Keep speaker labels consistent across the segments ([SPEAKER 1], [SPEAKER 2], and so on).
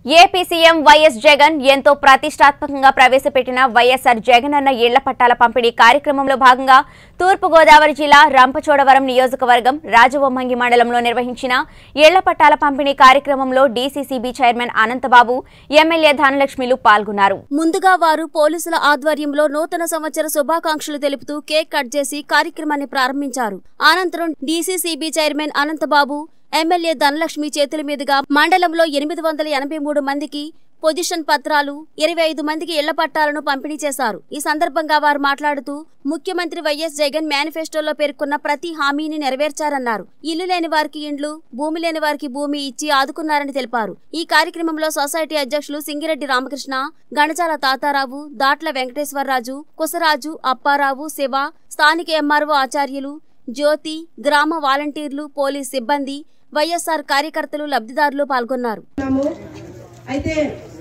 [SPEAKER 1] AP CM YS Jagan ఎంతో ప్రతిష్టాత్మకంగా ప్రవేశపెట్టిన వైఎస్ఆర్ జగనన్న ఇళ్ల పట్టాల పంపిణీ కార్యక్రమంలో భాగంగా తూర్పుగోదావరి జిల్లా రంపచోడవరం నియోజకవర్గం రాజవొమ్మంగి మండలంలో నిర్వహించిన ఇళ్ల పట్టాల పంపిణీ కార్యక్రమంలో డీసీసీబీ చైర్మన్ అనంతబాబు ఎమ్మెల్యే ధనలక్ష్మిలు పాల్గొన్నారు
[SPEAKER 2] ముందుగా వారు పోలీసుల ఆధ్వర్యంలో నూతన సంవత్సర శుభాకాంక్షలు తెలుపుతూ కేక్ కట్ చేసి కార్యక్రమాన్ని ప్రారంభించారు అనంతరం DCCB chairman Anantababu MLA Dhanalakshmi చేతుల మీదుగా మండలంలో ఎనిమిది వందల ఎనభై మూడు మందికి పొజిషన్ పత్రాలు ఇరవై ఐదు మందికి ఇళ్ల పట్టాలను పంపిణీ చేశారు ఈ సందర్భంగా వారు మాట్లాడుతూ ముఖ్యమంత్రి వైఎస్ జగన్ మేనిఫెస్టోలో పేర్కొన్న ప్రతి హామీని నెరవేర్చారన్నారు ఇల్లు లేని వారికి ఇండ్లు భూమి లేని వారికి భూమి ఇచ్చి ఆదుకున్నారని తెలిపారు ఈ కార్యక్రమంలో సొసైటీ అధ్యక్షులు సింగిరెడ్డి రామకృష్ణ గణజాల తాతారావు దాట్ల వెంకటేశ్వరరాజు కుసరాజు అప్పారావు శివ స్థానిక ఎంఆర్ఓ ఆచార్యులు జ్యోతి గ్రామ వాలంటీర్లు పోలీస్ సిబ్బంది వైఎస్ఆర్ కార్యకర్తలు లబ్ధిదారులు పాల్గొన్నారు
[SPEAKER 3] ఉన్నాము అయితే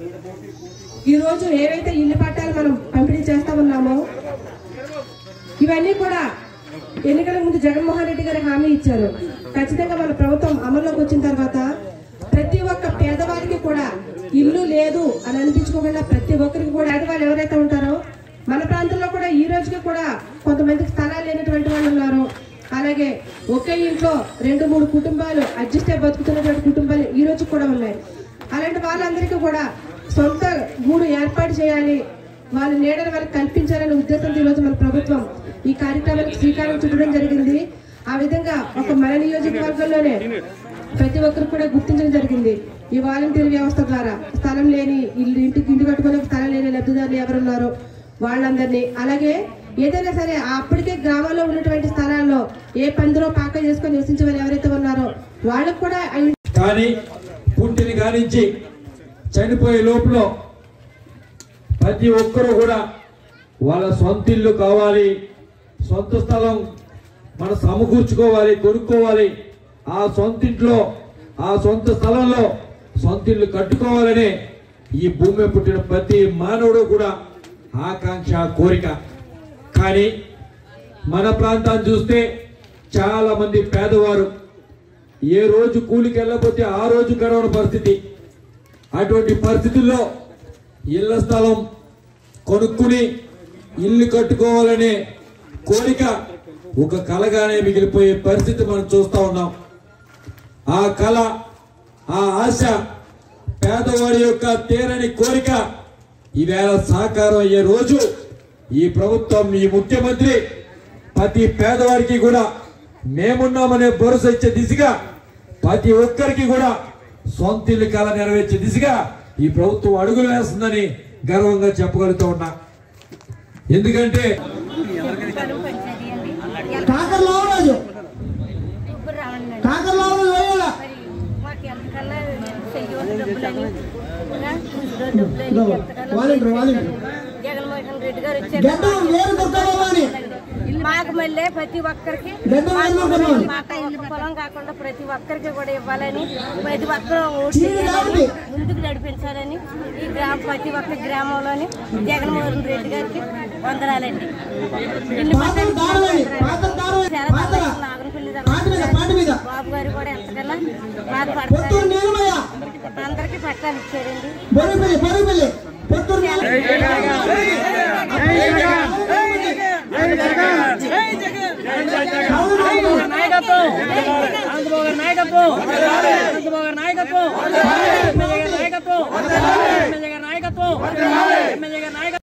[SPEAKER 3] ఈరోజు ఏవైతే ఇల్లు పట్టాలు మనం పంపిణీ చేస్తా ఉన్నామో ఇవన్నీ కూడా ఎన్నికల ముందు జగన్మోహన్ రెడ్డి గారు హామీ ఇచ్చారు ఖచ్చితంగా మన ప్రభుత్వం అమల్లోకి వచ్చిన తర్వాత ప్రతి ఒక్క పేదవారికి కూడా ఇల్లు లేదు అని అనిపించుకోకుండా ప్రతి ఒక్కరికి కూడా పేదవాళ్ళు ఎవరైతే ఉంటారో మన ప్రాంతంలో కూడా ఈ రోజుకి కూడా కొంతమందికి స్థలాలు లేనటువంటి వాళ్ళు ఉన్నారు అలాగే ఒకే ఇంట్లో రెండు మూడు కుటుంబాలు అడ్జస్ట్ అయి బతుకుతున్నటువంటి కుటుంబాలు ఈ రోజు కూడా ఉన్నాయి అలాంటి వాళ్ళందరికీ కూడా సొంత గూడు ఏర్పాటు చేయాలి వాళ్ళ నీడను వాళ్ళకి కల్పించాలనే ఉద్దేశంతో ఈరోజు మన ప్రభుత్వం ఈ కార్యక్రమానికి శ్రీకారం చుట్టడం జరిగింది ఆ విధంగా ఒక మన నియోజకవర్గంలోనే ప్రతి ఒక్కరు కూడా గుర్తించడం జరిగింది ఈ వాలంటీర్ వ్యవస్థ ద్వారా స్థలం లేని ఇల్లు ఇంటికి ఇంటి కట్టుకునే స్థలం లేని లబ్ధిదారులు ఎవరున్నారో వాళ్ళందరినీ అలాగే ఏదైనా సరే ఆ అప్పటికే గ్రామాల్లో ఉన్నటువంటి స్థలాల్లో ఏ పందిరో పాక చేసుకొని నివసించే వాళ్ళు ఎవరైతే ఉన్నారో వాళ్ళకు కూడా అవి
[SPEAKER 4] కానీ పుట్టిన కానించి చనిపోయే లోపల ప్రతి ఒక్కరూ కూడా వాళ్ళ సొంత ఇల్లు కావాలి సొంత స్థలం మనం సమకూర్చుకోవాలి కొనుక్కోవాలి ఆ సొంత ఇంట్లో ఆ సొంత స్థలంలో సొంత ఇల్లు కట్టుకోవాలనే ఈ భూమి పుట్టిన ప్రతి మానవుడు కూడా ఆకాంక్ష కోరిక కానీ మన ప్రాంతాన్ని చూస్తే చాలా మంది పేదవారు ఏ రోజు కూలికి వెళ్ళకపోతే ఆ రోజు గడవని పరిస్థితి అటువంటి పరిస్థితుల్లో ఇళ్ల స్థలం కొనుక్కుని ఇల్లు కట్టుకోవాలనే కోరిక ఒక కలగానే మిగిలిపోయే పరిస్థితి మనం చూస్తా ఉన్నాం ఆ కళ ఆ ఆశ పేదవాడి యొక్క తీరని కోరిక ఈవేళ సాకారం అయ్యే రోజు ఈ ప్రభుత్వం ఈ ముఖ్యమంత్రి ప్రతి పేదవాడికి కూడా మేమున్నామనే భరోసా ఇచ్చే దిశగా ప్రతి ఒక్కరికి కూడా సొంత ఇల్లు కళ నెరవేర్చే దిశగా ఈ ప్రభుత్వం అడుగులు వేస్తుందని గర్వంగా చెప్పగలుగుతూ ఉన్నా ఎందుకంటే
[SPEAKER 5] కాకర లావరాజు కాకర లావరాజు వేయాల వాలంటీర్ వాలంటీర్
[SPEAKER 6] జగన్మోహన్ రెడ్డి గారు
[SPEAKER 5] గడ్డం వేరు దుర్గబాబు అని
[SPEAKER 6] మాకు మళ్ళీ ప్రతి ఒక్కరికి
[SPEAKER 5] గడ్డం వేరు దుర్గబాబు
[SPEAKER 6] మాట ఇల్లు పొలం కాకుండా ప్రతి ఒక్కరికి కూడా ఇవ్వాలని ప్రతి ఒక్కరు ఓటు
[SPEAKER 5] చీర కాబట్టి.
[SPEAKER 6] వేయాలని, ముందుకు నడిపించాలని ఈ గ్రామ ప్రతి ఒక్క గ్రామంలోని జగన్మోహన్ రెడ్డి గారికి వందనాలండి ఇల్లు
[SPEAKER 5] పాత్ర దారవేణి పాత్ర దారవేణి
[SPEAKER 6] చాలా
[SPEAKER 5] పాత్ర
[SPEAKER 6] నాగనపల్లి
[SPEAKER 5] పాట మీద పాట మీద
[SPEAKER 6] బాబు గారు కూడా ఎంతకన్నా
[SPEAKER 5] పొత్తూరు
[SPEAKER 6] బాధపడతారు
[SPEAKER 5] నీలమయ్య
[SPEAKER 6] అందరికి పట్టాలు ఇచ్చారండి
[SPEAKER 5] బొరిపల్లి బొరిపల్లి పొత్తూరు
[SPEAKER 7] నాయకత్వం అనంతబాబు గారి నాయకత్వం అనంతబాబు గారి నాయకత్వం ఎమ్మెల్యే గారి నాయకత్వం ఎమ్మెల్యే గారి నాయకత్వం ఎమ్మెల్యే గారి నాయకత్వం